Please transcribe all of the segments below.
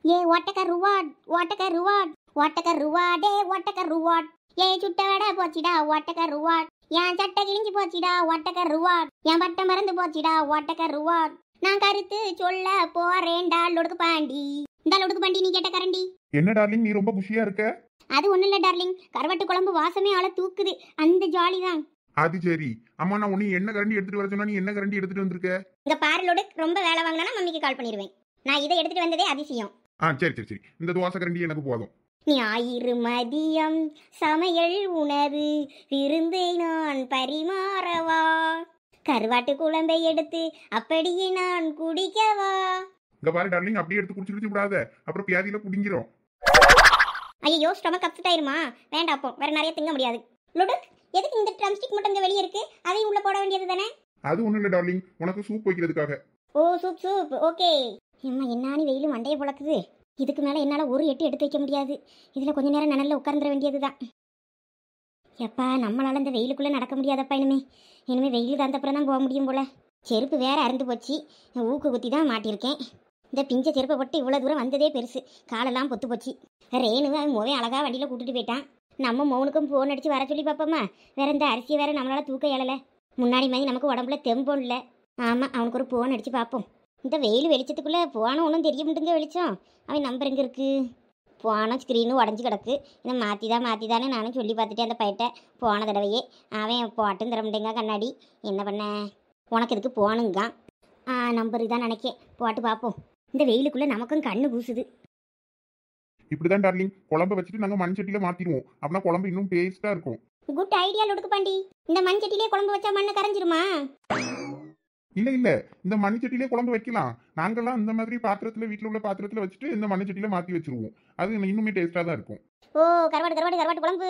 ஏ ஓட்டக்க ருவாட் ஓட்டக்க ருவாட் ஓட்டக்க ருவாடே ஓட்டக்க ருவாட் ஏ சுட்ட வடை போச்சுடா ஓட்டக்க ருவாட் என் சட்டை கிழிஞ்சு போச்சுடா ஓட்டக்க ருவாட் என் பட்டை மறந்து போச்சுடா ஓட்டக்க ருவாட் நான் கருத்து சொல்ல போறேன்டா லொடுக்கு பாண்டி இந்த லொடுக்கு பாண்டி நீ கேட்ட கரண்டி என்ன டார்லிங் நீ ரொம்ப குஷியா இருக்க அது ஒண்ணும் இல்ல டார்லிங் கருவாட்டு குழம்பு வாசமே ஆள தூக்குது அந்த ஜாலி தான் அது சரி அம்மா நான் உன்னை என்ன கரண்டி எடுத்துட்டு வர சொன்னா நீ என்ன கரண்டி எடுத்துட்டு வந்திருக்க இங்க பாருலோடு ரொம்ப வேலை வாங்கினா மம்மிக்கு கால் பண்ணிடுவேன் நான் இதை எடுத்துட்டு வந்ததே அதிசயம் ஆ சரி சரி சரி இந்த தோசை கரண்டி எனக்கு போதும் ஞாயிறு மதியம் சமையல் உணவு விருந்தை நான் பரிமாறவா கருவாட்டு குழம்பை எடுத்து அப்படியே நான் குடிக்கவா இங்க பாரு டார்லிங் அப்படியே எடுத்து குடிச்சு குடிச்சு விடாத அப்புறம் பியாதியில குடிங்கிறோம் ஐயோ ஸ்டொமக் அப்செட் ஆயிருமா வேண்டாம் அப்போ வேற நிறைய திங்க முடியாது லுடுக் எதுக்கு இந்த ட்ரம்ஸ்டிக் மட்டும் இங்க வெளியே இருக்கு அதையும் உள்ள போட வேண்டியது தானே அது ஒண்ணும் இல்ல டார்லிங் உனக்கு சூப் வைக்கிறதுக்காக ஓ சூப் சூப் ஓகே அம்மா என்னானி வெயில் மண்டையை புழக்குது இதுக்கு மேலே என்னால் ஒரு எட்டு எடுத்து வைக்க முடியாது இதில் கொஞ்ச நேரம் நிழல்ல உட்கார்ந்துட வேண்டியது தான் எப்பா நம்மளால இந்த வெயிலுக்குள்ளே நடக்க முடியாதப்பா இனிமே இனிமே வெயில் தான் அப்புறம் தான் போக முடியும் போல செருப்பு வேற அறுந்து போச்சு ஊக்கு குத்தி தான் மாட்டியிருக்கேன் இந்த பிஞ்ச செருப்பை போட்டு இவ்வளோ தூரம் வந்ததே பெருசு காலெல்லாம் பொத்து போச்சு ரேணுவை அவன் மோவே அழகா வண்டியில் கூட்டிட்டு போயிட்டான் நம்ம மௌனுக்கும் ஃபோன் அடிச்சு வர சொல்லி பார்ப்போமா வேற இந்த அரிசியை வேற நம்மளால தூக்க இயலலை முன்னாடி மாதிரி நமக்கு உடம்புல தெம்பும் இல்லை ஆமாம் அவனுக்கு ஒரு ஃபோன் அடிச்சு பார்ப்போம் இந்த வெயில் வெளிச்சத்துக்குள்ளே போன ஒன்றும் தெரிய மாட்டேங்க வெளிச்சம் அவன் நம்பர் எங்கே இருக்கு போன ஸ்க்ரீனும் உடஞ்சி கிடக்கு இதை மாற்றி தான் மாற்றி தானே நானும் சொல்லி பார்த்துட்டேன் அந்த பையட்ட போன தடவையே அவன் போட்டும் தர முடியுங்க கண்ணாடி என்ன பண்ண உனக்கு இதுக்கு போனுங்க ஆ நம்பர் தான் நினைக்கேன் போட்டு பார்ப்போம் இந்த வெயிலுக்குள்ளே நமக்கும் கண்ணு பூசுது இப்படிதான் டார்லிங் குழம்பு வச்சுட்டு நாங்க மண் சட்டியில மாத்திடுவோம் அப்படின்னா குழம்பு இன்னும் டேஸ்டா இருக்கும் குட் ஐடியா லொடுக்கு பாண்டி இந்த மண்சட்டிலே குழம்பு வச்சா மண்ணு கரைஞ்சிருமா இல்ல இல்ல இந்த மண் சட்டியிலே குழம்பு வைக்கலாம் நாங்கெல்லாம் இந்த மாதிரி பாத்திரத்துல வீட்ல உள்ள பாத்திரத்துல வச்சுட்டு இந்த மண் சட்டியில மாத்தி வச்சிருவோம் அது இன்னுமே டேஸ்டா தான் இருக்கும் ஓ கருவாடு கருவாடு கருவாட்டு குழம்பு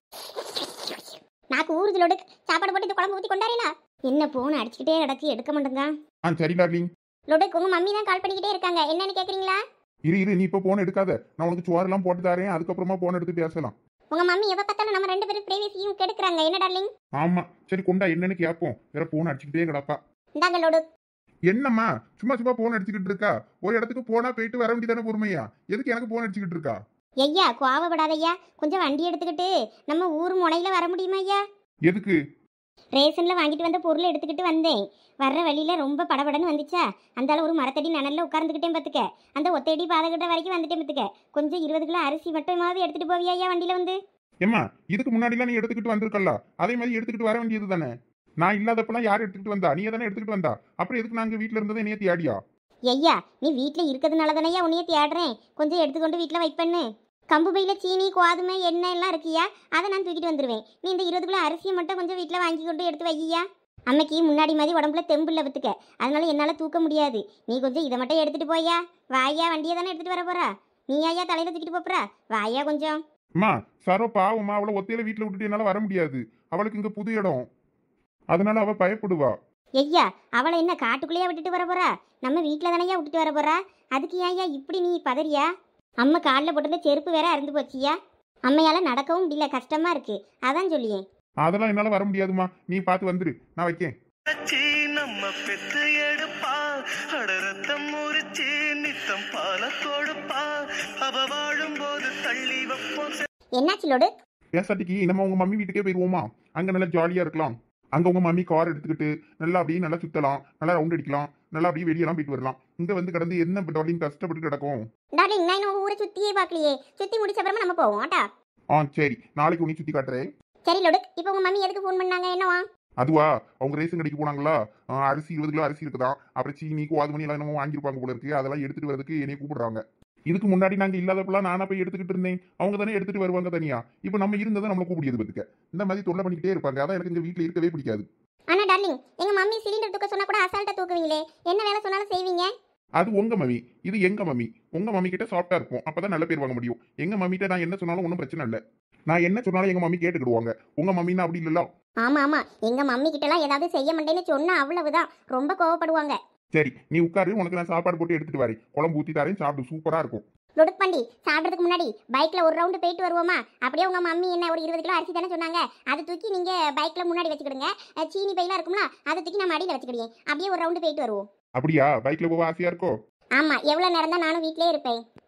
நாக்கு ஊறுது லொடுக்கு சாப்பாடு போட்டு இந்த குழம்பு ஊற்றி கொண்டாரீங்களா என்ன போன் அடிச்சுக்கிட்டே கிடக்கு எடுக்க மாட்டேங்க ஆ சரி டார்லிங் லொடுக்கு உங்க மம்மி தான் கால் பண்ணிக்கிட்டே இருக்காங்க என்னன்னு கேக்குறீங்களா இரு இரு நீ இப்ப போன் எடுக்காத நான் உனக்கு சோறெல்லாம் போட்டு தரேன் அதுக்கப்புறமா போன் எடுத்து பேசலாம் உங்க மம்மி எப்ப பார்த்தாலும் நம்ம ரெண்டு பேரும் பிரைவேசியும் கெடுக்குறாங்க என்ன டார்லிங் ஆமா சரி கொண்டா என்னன்னு கேட்போம் வேற போன் அடிச்சுக்கிட்டே கிடப்பா இந்தாங்க லொடு என்னம்மா சும்மா சும்மா போன் அடிச்சுக்கிட்டு இருக்கா ஒரு இடத்துக்கு போனா போயிட்டு வர வேண்டியதானே பொறுமையா எதுக்கு எனக்கு போன் அடிச்சுக்கிட்டு இருக்கா ஐயா கோவப்படாத ஐயா கொஞ்சம் வண்டி எடுத்துக்கிட்டு நம்ம ஊர் முனையில வர முடியுமா ஐயா எதுக்கு ரேஷன்ல வாங்கிட்டு வந்த பொருளை எடுத்துக்கிட்டு வந்தேன் வர்ற வழியில ரொம்ப படபடன்னு வந்துச்சா அந்தால ஒரு மரத்தடி நனல்ல உட்கார்ந்துக்கிட்டேன் பத்துக்க அந்த ஒத்தையடி பாதகிட்ட வரைக்கும் வந்துட்டேன் பத்துக்க கொஞ்சம் இருபது கிலோ அரிசி மட்டுமாவது எடுத்துட்டு போவியா ஐயா வண்டியில வந்து ஏம்மா இதுக்கு முன்னாடிலாம் நீ எடுத்துக்கிட்டு வந்திருக்கல்ல அதே மாதிரி எடுத்துக்கிட்டு வர வேண்டியது தானே நான் இல்லாதப்பெல்லாம் யார் எடுத்துக்கிட்டு வந்தா நீ தானே எடுத்துக்கிட்டு வந்தா அப்புறம் எதுக்கு நாங்க வீட்ல இருந்ததை நீ தேடியா ஐயா நீ வீட்ல இருக்கிறதுனால தானே உன்னைய தேடுறேன் கொஞ்சம் எடுத்துக்கொண்டு வீட்ல வைப்பண்ணு கம்பு பையில சீனி கோதுமை எண்ணெய் எல்லாம் இருக்கியா அதை நான் தூக்கிட்டு வந்துருவேன் நீ இந்த இருபது கிலோ அரிசியை மட்டும் கொஞ்சம் வீட்ல வாங்கி கொண்டு எடுத்து வையா அம்மைக்கு முன்னாடி மாதிரி உடம்புல தெம்பு இல்லை பத்துக்க அதனால என்னால தூக்க முடியாது நீ கொஞ்சம் இதை மட்டும் எடுத்துட்டு போயா வாயா வண்டியை தானே எடுத்துட்டு வர போறா நீ ஐயா தலையில தூக்கிட்டு போறா வாயா கொஞ்சம் அம்மா சரோ பாவம்மா அவளை ஒத்தையில வீட்ல விட்டுட்டு என்னால வர முடியாது அவளுக்கு இங்க புது இடம் அதனால அவ பயப்படுவா ஐயா அவளை என்ன காட்டுக்குள்ளேயே விட்டுட்டு வர போறா நம்ம வீட்டில் தானேயா விட்டுட்டு வர போறா அதுக்கு ஏன்யா இப்படி நீ பதறியா அம்மா காலில் போட்டிருந்த செருப்பு வேற அறுந்து போச்சியா அம்மையால நடக்கவும் முடியல கஷ்டமா இருக்கு அதான் சொல்லியேன் அதெல்லாம் என்னால வர முடியாதுமா நீ பார்த்து வந்துரு நான் வைக்கேன் வச்சு நம்ம பெத்து எடுப்பா அட ரத்தம் முறிச்சு நித்தம் பால கொடுப்பா அவ வாழும்போது தள்ளி வைப்போம் என்னாச்சு லோடு பேசாட்டிக்கு நம்ம உங்க மம்மி வீட்டுக்கே போயிருவோமா அங்க நல்லா ஜாலியா இருக்கலாம் அங்க உங்க மம்மி கார் எடுத்துக்கிட்டு நல்லா அப்படியே நல்லா சுத்தலாம் நல்லா ரவுண்ட் அடிக்கலாம் நல்லா அப்படியே வெளியெல்லாம் போயிட்டு வரலாம் இங்க வந்து கடந்து என்ன டாலிங் கஷ்டப்பட்டு கிடக்கும் டார்லிங் நான் இன்னும் உங்க ஊரை சுத்தியே பார்க்கலையே சுத்தி முடிச்ச அப்புறமா நம்ம போவோம் ஆட்டா ஆ சரி நாளைக்கு உன்னை சுத்தி காட்டுறேன் சரி லோடு இப்போ உங்க மம்மி எதுக்கு ஃபோன் பண்ணாங்க என்னவா அதுவா அவங்க ரேஷன் கடைக்கு போனாங்களா ஆ, அரிசி இருபது கிலோ அரிசி இருக்குதான் அப்புறம் சீனி கோது மணி எல்லாம் என்னமோ வாங்கியிருப்பாங்க போல இருக்கு அதெல்லாம் எடுத்துட்டு வரதுக்கு என்னைய கூப்பிடுறாங்க இதுக்கு முன்னாடி நாங்க இல்லாதப்பெல்லாம் நானா போய் எடுத்துக்கிட்டு இருந்தேன் அவங்க தானே எடுத்துட்டு வருவாங்க தனியா இப்போ நம்ம இருந்ததை நம்மள கூப்பிடியது பத்துக்க இந்த மாதிரி தொல்லை பண்ணிக்கிட்டே இருப்பாங்க அதான் எனக்கு இந்த வீட்டுல இருக்கவே பிடிக்காது ஆனா டார்லிங் எங்க மம்மி சிலிண்டர் தூக்க சொன்னா கூட அசால்ட்டா தூக்குவீங்களே என்ன வேலை சொன்னாலும் செய்வீங்க அது உங்க மம்மி இது எங்க மம்மி உங்க மம்மி கிட்ட சாஃப்டா இருக்கும் அப்பதான் நல்ல பேர் வாங்க முடியும் எங்க மம்மிட்ட நான் என்ன சொன்னாலும் ஒன்றும் பிரச்சனை இல்லை நான் என்ன சொன்னாலும் எங்க மம்மி கேட்டுக்கிடுவாங்க உங்க மம்மின்னா அப்படி இல்லல்ல ஆமா ஆமா எங்க மம்மி கிட்டலாம் ஏதாவது செய்ய மாட்டேன்னு சொன்னா அவ்வளவுதான் ரொம்ப கோவப்படுவாங்க சரி நீ உட்காரு உனக்கு நான் சாப்பாடு போட்டு எடுத்துட்டு வரேன் குழம்பு ஊத்தி தரேன் சாப்பிடு சூப்பரா இருக்கும் லுடுக் பண்டி சாப்பிட்றதுக்கு முன்னாடி பைக்ல ஒரு ரவுண்டு போயிட்டு வருவோமா அப்படியே உங்க மம்மி என்ன ஒரு இருபது கிலோ அரிசி தானே சொன்னாங்க அதை தூக்கி நீங்க பைக்ல முன்னாடி வச்சுக்கிடுங்க அஹ் சீனி பையெல்லாம் இருக்கும்ல அதை தூக்கி நம்ம அடியில வச்சுக்கிடுங்க அப்படியே ஒரு ரவுண்டு போயிட்டு வருவோம் அப்படியா பைக்ல போக ஆசையா இருக்கோ ஆமா எவ்வளவு நேரம் தான் நானும் வீட்லயே இருப்பேன்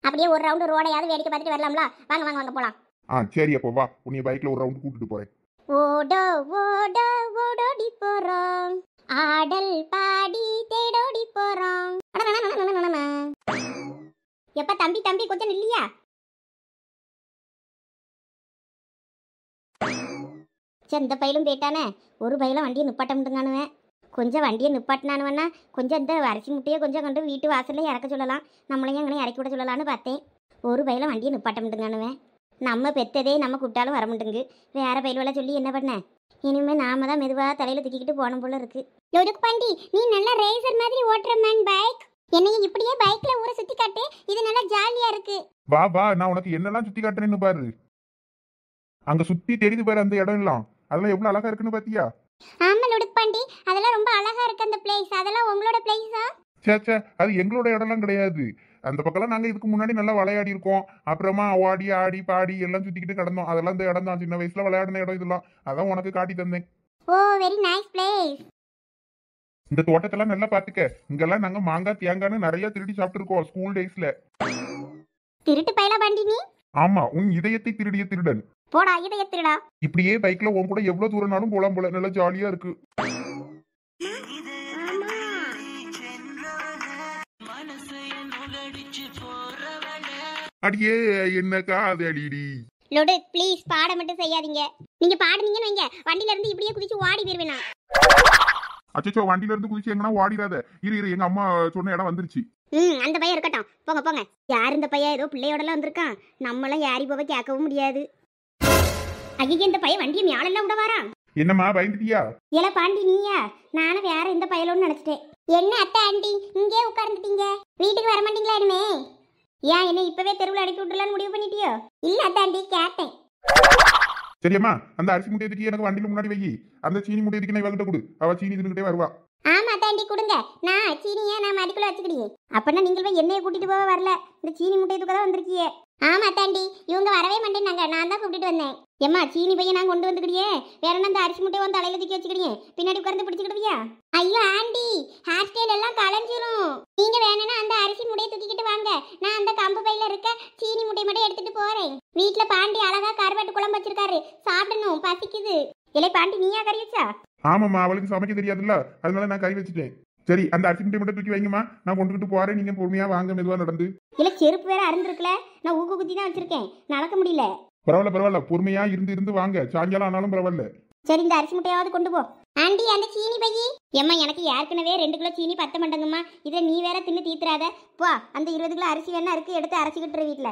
அப்படியே ஒரு ரவுண்டு ரோடையாவது வேடிக்கை பார்த்துட்டு வரலாம்ல வாங்க வாங்க வாங்க போலாம் ஆ சரி அப்போ வா உன்னை பைக்ல ஒரு ரவுண்ட் கூட்டிட்டு போறேன் ஓடோ ஓடோ ஓடோடி போறோம் ஆடல் பாடி தேடோடி போறோம் எப்ப தம்பி தம்பி கொஞ்சம் இல்லையா சே இந்த பையிலும் போயிட்டானே ஒரு பையில வண்டியை நிப்பாட்ட முடியுங்கானுவேன் கொஞ்சம் வண்டியை நிப்பாட்டினானுவன்னா கொஞ்சம் இந்த அரிசி முட்டையை கொஞ்சம் கொண்டு வீட்டு வாசல்ல இறக்க சொல்லலாம் நம்மளையும் அங்கே இறக்கி விட சொல்லலாம்னு பார்த்தேன் ஒரு பையில வண்டியை நிப்பாட்ட முடியுங்கானுவேன் நம்ம பெத்ததே நம்ம கூப்பிட்டாலும் வர மாட்டேங்கு வேற பயில்வெல சொல்லி என்ன பண்ண இனிமே நாம தான் மெதுவா தலையில தூக்கிக்கிட்டு போன போல இருக்கு லொடுக்கு பாண்டி நீ நல்லா ரேசர் மாதிரி ஓட்டுற மேன் பைக் என்னைய இப்படியே பைக்ல ஊரை சுத்தி காட்டு இது நல்லா ஜாலியா இருக்கு வா வா நான் உனக்கு என்னெல்லாம் சுத்தி காட்டுறேன்னு பாரு அங்க சுத்தி தெரியுது பாரு அந்த இடம் எல்லாம் அதெல்லாம் எவ்வளவு அழகா இருக்குன்னு பாத்தியா ஆமா லொடுக்கு பாண்டி அதெல்லாம் ரொம்ப அழகா இருக்கு அந்த பிளேஸ் அதெல்லாம் உங்களோட பிளேஸா சே சே அது எங்களோட இடம்லாம் கிடையாது அந்த பக்கம்லாம் நாங்க இதுக்கு முன்னாடி நல்லா விளையாடி இருக்கோம் அப்புறமா ஓடி ஆடி பாடி எல்லாம் சுத்திக்கிட்டு கிடந்தோம் அதெல்லாம் இந்த இடம் தான் சின்ன வயசுல விளையாடின இடம் இதெல்லாம் அதான் உனக்கு காட்டி தந்தேன் ஓ வெரி நைஸ் பிளேஸ் இந்த தோட்டத்தெல்லாம் நல்லா பாத்துக்க இங்கெல்லாம் நாங்க மாங்காய் தேங்காய்னு நிறைய திருடி சாப்பிட்டுருக்கோம் ஸ்கூல் டேஸ்ல திருட்டு பையலா பாண்டி நீ ஆமா உன் இதயத்தை திருடிய திருடன் போடா இதை எத்துடா இப்படியே பைக்ல உன் கூட எவ்வளவு தூரம்னாலும் போலாம் போல நல்லா ஜாலியா இருக்கு அடியே என்ன காதலிடி லொடு ப்ளீஸ் பாட மட்டும் செய்யாதீங்க நீங்க பாடுனீங்கன்னு வைங்க வண்டியில இருந்து இப்படியே குதிச்சு ஓடி போயிருவேனா அச்சச்சோ வண்டியில இருந்து குதிச்சு எங்கன்னா ஓடிடாத இரு இரு எங்க அம்மா சொன்ன இடம் வந்துருச்சு ம் அந்த பையன் இருக்கட்டும் போங்க போங்க யார் இந்த பையன் ஏதோ பிள்ளையோடலாம் வந்திருக்கான் நம்மளாம் யாரி போக கேட்கவும் முடியாது ஐயா இந்த பையன் வண்டியை மேலெல்லாம் விட வாரான் என்னம்மா பயந்துட்டியா ஏல பாண்டி நீயா நானும் வேற இந்த பயலோன்னு நினைச்சிட்டேன் என்ன அத்தை ஆண்டி இங்கே உட்கார்ந்துட்டீங்க வீட்டுக்கு வர மாட்டீங்களா இனிமே ஏன் என்ன இப்பவே தெருவில் அனுப்பி விட்டுலான்னு முடிவு பண்ணிட்டியோ இல்ல அத்தை ஆண்டி கேட்டேன் சரியம்மா அந்த அரிசி முட்டை தூக்கி எனக்கு வண்டியில முன்னாடி வை அந்த சீனி முட்டை தூக்கி நான் இவங்கிட்ட கொடு அவ சீனி தின்னுகிட்டே வருவா ஆமா தாண்டி கொடுங்க நான் சீனியை நான் மடிக்குள்ள வச்சுக்கிட்டீங்க அப்பனா நீங்கள் போய் என்னைய கூட்டிட்டு போக வரல இந்த சீனி முட்டை தூக்க தான் வந்திருக்கியே ஆமா தாண்டி இவங்க வரவே மாட்டேன்னாங்க நான் தான் கூப்பிட்டு வந்தேன் ஏம்மா சீனி பையன் நான் கொண்டு வந்துக்கிடியே வேற என்ன அந்த அரிசி முட்டையை வந்து தலையில தூக்கி வச்சுக்கிடியே பின்னாடி உட்கார்ந்து பிடிச்சிக்கிடுவியா ஐயோ ஆண்டி ஹேர் ஸ்டைல் எல்லாம் களைஞ்சிரும் நீங்க வேணும்னா அந்த அரிசி முட்டையை தூக்கிக்கிட்டு வாங்க நான் அந்த கம்பு பையில இருக்க சீனி முட்டை மட்டும் எடுத்துட்டு போறேன் வீட்ல பாண்டி அழகா கருவாட்டு குழம்பு வச்சிருக்காரு சாப்பிடணும் பசிக்குது இல்லை பாண்டி நீயா கறி வச்சா ஆமாம்மா அவளுக்கு சமைக்க தெரியாதுல்ல அதனால நான் கறி வச்சுட்டேன் சரி அந்த அரிசி முட்டை மட்டும் தூக்கி வைங்கம்மா நான் கொண்டுகிட்டு போறேன் நீங்க பொறுமையா வாங்க மெதுவா நடந்து இல்ல செருப்பு வேற அருந்திருக்கல நான் ஊக்கு குத்தி தான் வச்சிருக்கேன் நடக்க முடியல பரவாயில்ல பரவாயில்ல பொறுமையா இருந்து இருந்து வாங்க சாயங்காலம் ஆனாலும் பரவாயில்ல சரி இந்த அரிசி முட்டையாவது கொண்டு போ ஆண்டி அந்த சீனி பையி ஏம்மா எனக்கு ஏற்கனவே ரெண்டு கிலோ சீனி பத்த மாட்டேங்கம்மா இதை நீ வேற தின்னு தீத்துறாத போ அந்த இருபது கிலோ அரிசி வேணா இருக்கு எடுத்து அரைச்சிக்கிட்டு வீட்ல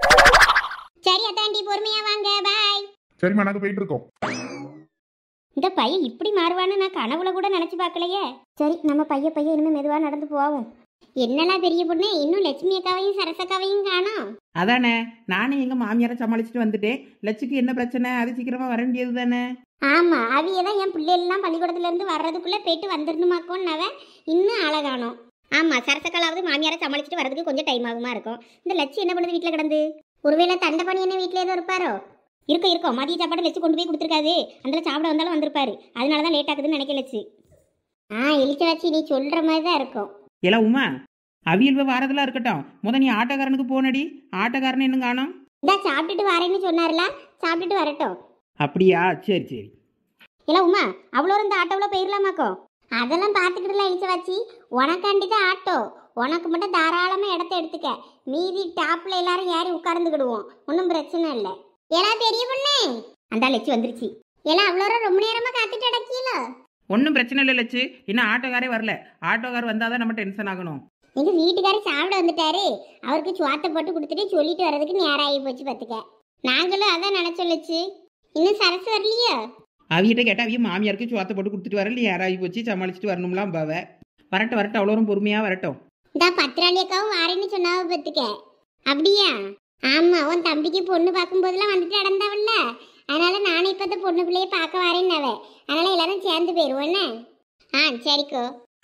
சரி அத்தாண்டி பொறுமையா வாங்க பாய் சரிம்மா நாங்க போயிட்டு இருக்கோம் இந்த பையன் இப்படி மாறுவான்னு நான் கனவுல கூட நினைச்சு பார்க்கலையே சரி நம்ம பைய பையன் இனிமே மெதுவா நடந்து போவோம் என்னலாம் பெரிய பொண்ணு இன்னும் லட்சுமி அக்காவையும் சரசக்காவையும் காணோம் அதானே நானே எங்க மாமியாரை சமாளிச்சுட்டு வந்துட்டேன் லட்சுக்கு என்ன பிரச்சனை அது சீக்கிரமா வர வேண்டியது தானே ஆமா அவிய தான் என் பிள்ளைகள்லாம் பள்ளிக்கூடத்துல இருந்து வர்றதுக்குள்ள போயிட்டு வந்துடணுமாக்கோன்னவன் இன்னும் அழகானோம் ஆமா சரசக்காலாவது மாமியாரை சமாளிச்சுட்டு வரதுக்கு கொஞ்சம் டைம் ஆகுமா இருக்கும் இந்த லட்சு என்ன பண்ணுது வீட்டுல கிடந்து ஒருவேளை தண்டபணி என்ன வீட்ல ஏதோ இருப்பாரோ இருக்கும் இருக்கும் மதிய சாப்பாடு லட்சு கொண்டு போய் கொடுத்துருக்காது அதில் சாப்பிட வந்தாலும் வந்திருப்பாரு அதனால தான் லேட் ஆகுதுன்னு நினைக்க லட்சு ஆ இழிச்ச வச்சு நீ சொல்ற மாதிரி தான் இருக்கும் ஏலா உமா அவியல் வாரதெல்லாம் இருக்கட்டும் முத நீ ஆட்டோக்காரனுக்கு போனடி ஆட்டோக்காரன் இன்னும் காணோம் இந்தா சாப்பிட்டுட்டு வரேன்னு சொன்னார்ல சாப்பிட்டுட்டு வரட்டும் அப்படியா சரி சரி இல்ல உமா அவ்வளோ இந்த ஆட்டோவில் போயிடலாமாக்கோ அதெல்லாம் பார்த்துக்கிட்டுலாம் இழிச்ச வச்சு உனக்காண்டி தான் ஆட்டோ உனக்கு மட்டும் தாராளமாக இடத்த எடுத்துக்க மீதி டாப்ல எல்லாரும் ஏறி உட்கார்ந்துக்கிடுவோம் ஒன்றும் பிரச்சனை இல்லை ஏலா பெரிய பொண்ணே அந்த லட்சு வந்துருச்சு ஏலா அவ்வளோ ரொம்ப நேரமா காத்துட்டு அடக்கியல ஒன்றும் பிரச்சனை இல்லை லட்சு இன்னும் ஆட்டோக்காரே வரல ஆட்டோக்கார் வந்தால் தான் நம்ம டென்ஷன் ஆகணும் எங்க வீட்டுக்காரர் சாப்பிட வந்துட்டாரு அவருக்கு சுவாத்தை போட்டு கொடுத்துட்டு சொல்லிட்டு வர்றதுக்கு நேரம் ஆகி போச்சு பார்த்துக்க நாங்களும் அதான் நினைச்சொல்லுச்சு இன்னும் சரசு வரலையா அவியிட்ட கேட்டால் அவிய மாமியாருக்கு சோத்தை போட்டு கொடுத்துட்டு வரல யாராகி போச்சு சமாளிச்சுட்டு வரணும்லாம் பாவ வரட்டும் வரட்டும் அவ்வளோ பொறுமையாக வரட்டும் இந்த பத்திராளி அக்காவும் வாரேன்னு சொன்னாவ பத்துக்க அப்படியா ஆமா உன் தம்பிக்கு பொண்ணு பார்க்கும்போதெல்லாம் வந்துட்டு நடந்தாவல்ல அதனால நானே இப்ப இந்த பொண்ணு பிள்ளைய பார்க்க வரேன்னாவ அதனால எல்லாரும் சேர்ந்து போயிருவோம் என்ன ஆ சரிக்கோ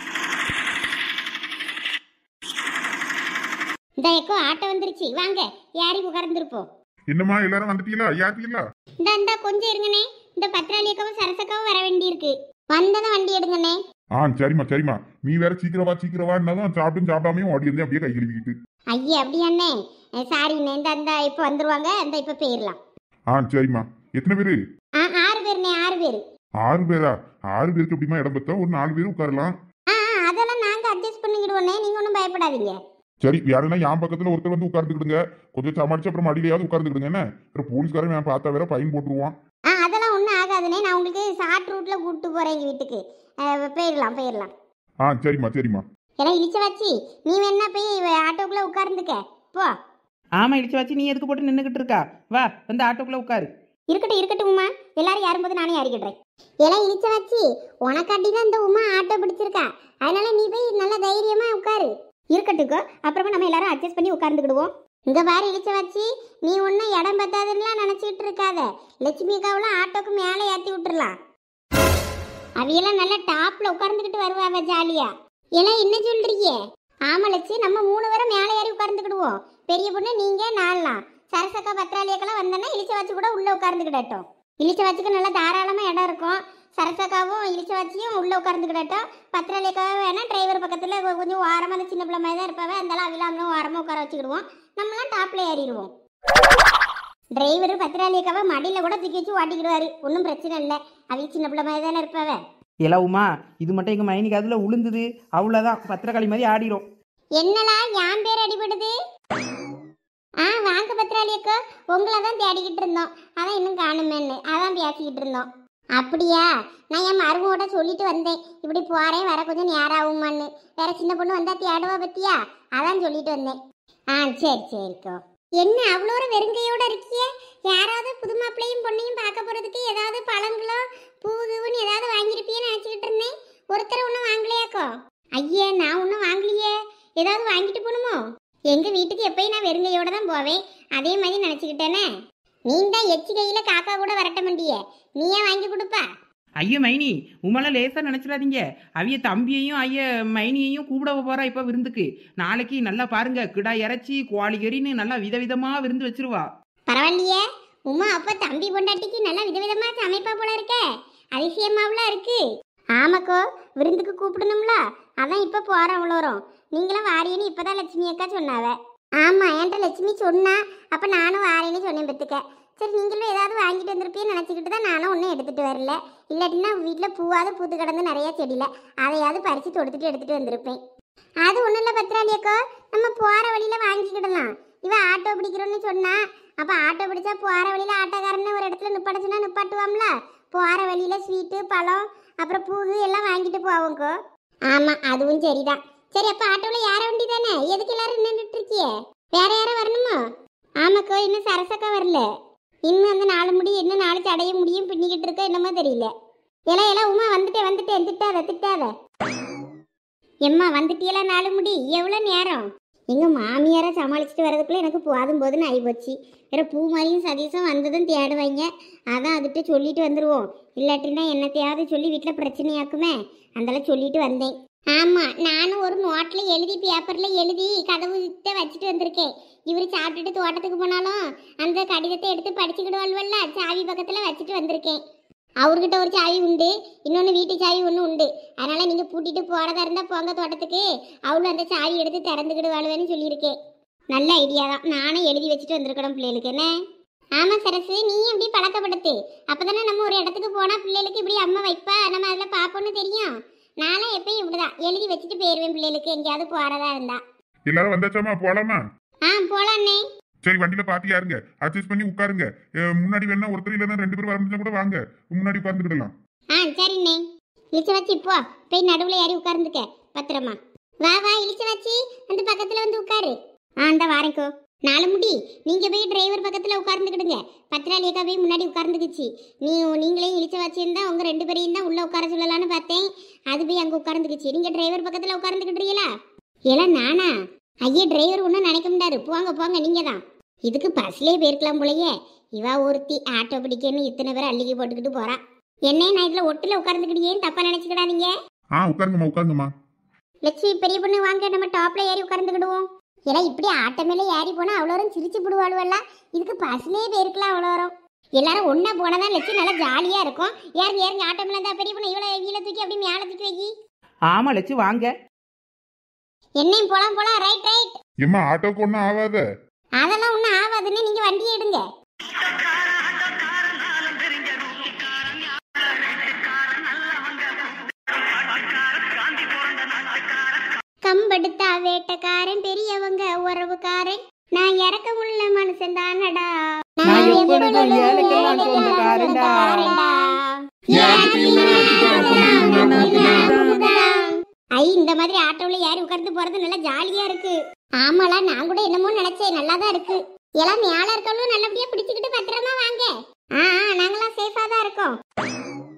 இந்த எக்கோ ஆட்டோ வந்துருச்சு வாங்க யாரி உட்கார்ந்துருப்போம் என்னம்மா எல்லாரும் வந்துட்டீங்களா யாருக்கீங்களா இந்த இந்த கொஞ்சம் இருங்கண்ணே இந்த பத்திராளி அக்காவும் சரசக்காவும் வர வேண்டியிருக்கு வந்ததும் வண்டி எடுங்கண்ணே ஆ சரிம்மா சரிம்மா நீ வேற சீக்கிரவா சீக்கிரவா தான் சாப்பிட்டும் சாப்பிடாமையும் ஓடி இருந்தேன் அப்படியே கை கழுவிக்கிட்டு ஐயா அப்படியாண்ணே சாரிண்ணே இந்த அந்த இப்போ வந்துருவாங்க இந்த இப்போ போயிடலாம் ஆ சரிம்மா எத்தனை பேரு ஆ ஆறு பேருண்ணே ஆறு பேர் ஆறு பேரா ஆறு பேருக்கு எப்படிமா இடம் பத்தா ஒரு நாலு பேர் உட்காரலாம் ஆ ஆ, அதெல்லாம் நாங்கள் அட்ஜஸ்ட் பண்ணிக்கிடுவோண்ணே நீங்கள் ஒன்றும் பயப்படாதீங்க சரி யாருன்னா என் பக்கத்துல ஒருத்தர் வந்து உட்கார்ந்துக்கிடுங்க கொஞ்சம் சமாளிச்சு அப்புறம் மடியிலையாவது உட்கார்ந்துக்கிடுங்க என்ன அப்புறம் போலீஸ்காரன் நான் பார்த்தா வேற ஃபைன் போட்டுருவான் ஆ அதெல்லாம் ஒன்றும் ஆகாதுண்ணே நான் உங்களுக்கு ஷார்ட் ரூட்டில் கூப்பிட்டு போகிறேன் எங்கள் வீட்டுக்கு அஹ், போயிடலாம் போயிடலாம் ஆ சரிம்மா சரிம்மா ஏன்னா இழிச்ச வச்சு நீ வேணா போய் ஆட்டோக்குள்ளே உட்கார்ந்துக்க போ ஆமா இடிச்சு வச்சு நீ எதுக்கு போட்டு நின்றுக்கிட்டு இருக்கா வா வந்து ஆட்டோக்குள்ள உட்காரு இருக்கட்டும் இருக்கட்டும் உமா எல்லாரும் யாரும்போது நானே அறிக்கிடுறேன் ஏன்னா இழிச்ச வச்சு உனக்காட்டி தான் இந்த உமா ஆட்டோ பிடிச்சிருக்கா அதனால நீ போய் நல்ல தைரியமா உட்காரு இருக்கட்டுக்கோ அப்புறமா நம்ம எல்லாரும் அட்ஜஸ்ட் பண்ணி உட்கார்ந்துக்கிடுவோம் இங்க பாரு இழிச்ச வச்சு நீ ஒன்றும் இடம் பத்தாதுன்னுலாம் நினச்சிக்கிட்டு இருக்காத லட்சுமி அக்காவெல்லாம் ஆட்டோக்கு மேலே ஏற்றி விட்டுறலாம் அவையெல்லாம் நல்லா டாப்ல உட்கார்ந்துக்கிட்டு வருவாவ ஜாலியா எல்லாம் என்ன சொல்றீங்க ஆமா லட்சு நம்ம மூணு பேரும் மேலே ஏறி உட்கார்ந்துக்கிடுவோம் பெரிய பொண்ணு நீங்க நாலாம் சரசக்கா பத்திராளியக்கெல்லாம் வந்தோன்னா இழிச்ச வச்சு கூட உள்ள உட்கார்ந்துக்கிடட்டும் இழிச்ச வச்சுக்கு நல்லா தாராளமா இடம் இருக்கும் சரசக்காவும் இழிச்ச வச்சியும் உள்ள உட்கார்ந்துக்கிடட்டும் பத்திராளியக்காவும் வேணா டிரைவர் பக்கத்துல கொ- கொஞ்சம் ஓரமா அந்த சின்ன பிள்ளை மாதிரி தான் இருப்பாவே அந்த அவிலாமலும் ஓரமா உட்கார வச்சுக்கிடுவோம் நம்மளாம் டாப்ல ஏறிடுவோம் டிரைவர் பத்திராளியக்காவை மடியில கூட தூக்கி வச்சு ஓட்டிக்கிடுவாரு ஒன்றும் பிரச்சனை இல்லை அவி சின்ன பிள்ளை மாதிரி தானே இருப்பாவே இல்ல உமா இது மட்டும் எங்க மைனிக்கு அதுல உளுந்துது அவ்வளவுதான் பத்திரக்காளி மாதிரி ஆடிரும் என்னடா என் பேர் அடிபடுது ஆ வாங்க பத்திராளி அக்கா உங்களை தான் தேடிக்கிட்டு இருந்தோம் அதான் இன்னும் காணுமேன்னு அதான் பேசிக்கிட்டு இருந்தோம் அப்படியா நான் என் மருமோட சொல்லிட்டு வந்தேன் இப்படி போறேன் வர கொஞ்சம் நேரம் ஆகுமான்னு வேற சின்ன பொண்ணு வந்தா தேடுவா பத்தியா அதான் சொல்லிட்டு வந்தேன் ஆ சரி சரிக்கோ என்ன அவ்வளோ ஒரு வெறுங்கையோட இருக்கியே யாராவது புது மாப்பிள்ளையும் பொண்ணையும் பார்க்க போறதுக்கு ஏதாவது பழங்களோ பூவுன்னு ஏதாவது வாங்கியிருப்பியேன்னு நினச்சிக்கிட்டு இருந்தேன் ஒருத்தர் ஒன்றும் வாங்கலையாக்கோ ஐயே நான் ஒன்றும் வாங்கலையே ஏதாவது வாங்கிட்டு போகணுமோ எங்க வீட்டுக்கு எப்பயும் நான் வெறுங்கையோட தான் போவேன் அதே மாதிரி நினச்சிக்கிட்டேனே நீ தான் எச்சி கையில காக்கா கூட வரட்ட மாட்டியே நீ ஏன் வாங்கி கொடுப்பா ஐயோ மைனி உமால லேசா நினைச்சிடாதீங்க அவிய தம்பியையும் ஐய மைனியையும் கூப்பிட போறா இப்ப விருந்துக்கு நாளைக்கு நல்லா பாருங்க கிடா இறைச்சி கோழி கறின்னு நல்லா விதவிதமா விருந்து வச்சிருவா பரவாயில்லையே உமா அப்ப தம்பி பொண்டாட்டிக்கு நல்லா விதவிதமா சமைப்பா போல இருக்க அதிசயமாவுல இருக்கு ஆமாக்கோ விருந்துக்கு கூப்பிடணும்ல அதான் இப்ப போறோம் அவ்வளோரும் நீங்களும் வாரியன்னு இப்பதான் லட்சுமி அக்கா சொன்னாவ ஆமா என்கிட்ட லட்சுமி சொன்னா அப்ப நானும் வாரேன்னு சொன்னேன் பத்துக்க சரி நீங்களும் ஏதாவது வாங்கிட்டு வந்திருப்பீன்னு நினச்சிக்கிட்டு தான் நானும் ஒன்றும் எடுத்துட்டு வரல இல்லாட்டினா வீட்டில் பூவாவது பூத்து கிடந்து நிறைய செடியில அதையாவது பறித்து தொடுத்துட்டு எடுத்துட்டு வந்திருப்பேன் அது ஒன்றும் இல்லை பத்திராளி அக்கா நம்ம போகிற வழியில் வாங்கிக்கிடலாம் இவ ஆட்டோ பிடிக்கிறோன்னு சொன்னா அப்போ ஆட்டோ பிடிச்சா போகிற வழியில் ஆட்டோக்காரன்னு ஒரு இடத்துல நிப்பாட்ட சொன்னா நிப்பாட்டுவாம்ல போகிற வழியில் ஸ்வீட்டு பழம் அப்புறம் பூவு எல்லாம் வாங்கிட்டு போவோங்கோ ஆமாம் அதுவும் சரிதான் சரி அப்போ ஆட்டோவில் யார வண்டி தானே எதுக்கு எல்லாரும் நின்றுட்டு இருக்கியே வேற யாரும் வரணுமோ ஆமாக்கோ இன்னும் சரசக்கா வரல இன்னும் அந்த நாலு முடி இன்னும் நாலு சடைய முடியும் பின்னிக்கிட்டு இருக்க என்னமோ தெரியல எல்லாம் எல்லாம் உமா வந்துட்டேன் வந்துட்டேன் திட்டாத திட்டாத எம்மா வந்துட்டியெல்லாம் நாலு முடி எவ்வளோ நேரம் எங்க மாமியாரை சமாளிச்சுட்டு வரதுக்குள்ள எனக்கு போதும் போதுன்னு ஆகிப்போச்சு வேற பூ மாதிரியும் சதீஷும் வந்ததும் தேடுவாங்க அதான் அதுகிட்ட சொல்லிட்டு வந்துருவோம் இல்லாட்டினா என்னத்தையாவது சொல்லி வீட்டில் பிரச்சனையாக்குமே அதெல்லாம் சொல்லிட்டு வந்தேன் ஆமா நானும் ஒரு நோட்ல எழுதி பேப்பர்ல எழுதி கதவு கிட்ட வச்சுட்டு வந்திருக்கேன் இவர் சாப்பிட்டுட்டு தோட்டத்துக்கு போனாலும் அந்த கடிதத்தை எடுத்து படிச்சுக்கிடுவாள்வல்ல சாவி பக்கத்துல வச்சுட்டு வந்திருக்கேன் அவர்கிட்ட ஒரு சாவி உண்டு இன்னொன்று வீட்டு சாவி ஒன்று உண்டு அதனால நீங்க பூட்டிட்டு போறதா இருந்தா போங்க தோட்டத்துக்கு அவளும் அந்த சாவி எடுத்து திறந்துக்கிடுவாளுவேன்னு சொல்லியிருக்கேன் நல்ல ஐடியா தான் நானும் எழுதி வச்சுட்டு வந்திருக்கணும் பிள்ளைகளுக்கு என்ன ஆமா சரசு நீ எப்படி பழக்கப்படுத்து அப்பதானே நம்ம ஒரு இடத்துக்கு போனா பிள்ளைகளுக்கு இப்படி அம்மா வைப்பா நம்ம அதில் பார்ப்போம்னு தெரியும் நானும் எப்பயும் இப்படிதான் எழுதி வச்சுட்டு போயிடுவேன் பிள்ளைகளுக்கு எங்கேயாவது போறதா இருந்தா எல்லாரும் வந்தாச்சாமா போலாமா ஆ போலாண்ணே சரி வண்டியில பாத்து யாருங்க அட்ஜஸ்ட் பண்ணி உட்காருங்க அஹ் முன்னாடி வேணா ஒருத்தர் இல்லைன்னா ரெண்டு பேர் வரமுடிஞ்சா கூட வாங்க முன்னாடி உட்கார்ந்துக்கிடலாம் ஆ சரிண்ணே இழிச்ச வச்சு போ போய் நடுவில் ஏறி உட்கார்ந்துக்க பத்திரமா வா வா இழிச்ச வச்சு அந்த பக்கத்தில் வந்து உட்காரு ஆ அந்த வாரேக்கோ நாலு முடி நீங்க போய் டிரைவர் பக்கத்துல உட்கார்ந்துக்கிடுங்க பத்திராளி அக்கா போய் முன்னாடி உட்கார்ந்துக்குச்சு நீ நீங்களே இழிச்ச வச்சிருந்தா உங்க ரெண்டு பேரையும் தான் உள்ள உட்கார சொல்லலாம்னு பார்த்தேன் அது போய் அங்க உட்கார்ந்துக்குச்சு நீங்க டிரைவர் பக்கத்துல உட்கார்ந்துக்கிட்டுறீங்களா ஏலாம் நானா ஐயா டிரைவர் ஒன்றும் நினைக்க முடியாது போங்க போங்க நீங்க தான் இதுக்கு பஸ்லயே போயிருக்கலாம் போலயே இவா ஒருத்தி ஆட்டோ பிடிக்கன்னு இத்தனை பேர் அள்ளிக்கு போட்டுக்கிட்டு போறா என்ன நான் இதுல ஒட்டுல உட்கார்ந்துக்கிட்டேன்னு தப்பா நினைச்சுக்கிடாதீங்க ஆ உட்காருங்கம்மா உட்காருங்கம்மா லட்சுமி பெரிய பொண்ணு வாங்க நம்ம டாப்ல ஏறி உட்கார்ந்துக்கிடுவோம் ஏன்னா இப்படி ஆட்ட மேல ஏறி போனா அவ்வளோரும் சிரிச்சு விடுவாளுவல்ல இதுக்கு பஸ்லயே போயிருக்கலாம் அவ்வளோரும் எல்லாரும் ஒண்ணா போனதான் லட்சுமி நல்லா ஜாலியா இருக்கும் ஏறுங்க ஏறுங்க ஆட்டோ மேல இருந்தா பெரிய பொண்ணு இவ்வளவு கீழே தூக்கி அப்படி மேல தூக்கி வைக்கி ஆமா லட்சு வாங்க என்னையும் போலாம் போலாம் ரைட் ரைட் எம்மா ஆட்டோக்கு ஒன்றும் ஆகாத அதெல்லாம் ஒன்றும் ஆகாதுன்னு நீங்க வண்டியை எடுங்க கம்பெடுத்தா வேட்டக்காரன் பெரியவங்க உறவுக்காரன் நான் இறக்கமுள்ள மனுஷன் தானடா நான் எப்பொழுதும் ஏழைக்கெல்லாம் சொந்தக்காரன்டா. ஐ இந்த மாதிரி ஆட்டோல ஏறி உட்கார்ந்து போறது நல்லா ஜாலியா இருக்கு ஆமாடா நான் கூட என்னமோ நினைச்சேன் நல்லா தான் இருக்கு எல்லாம் மேல இருக்கவங்களும் நல்லபடியா பிடிச்சுக்கிட்டு பத்திரமா வாங்க ஆ ஆ, நாங்கெல்லாம் சேஃபா தான் இருக்கோம்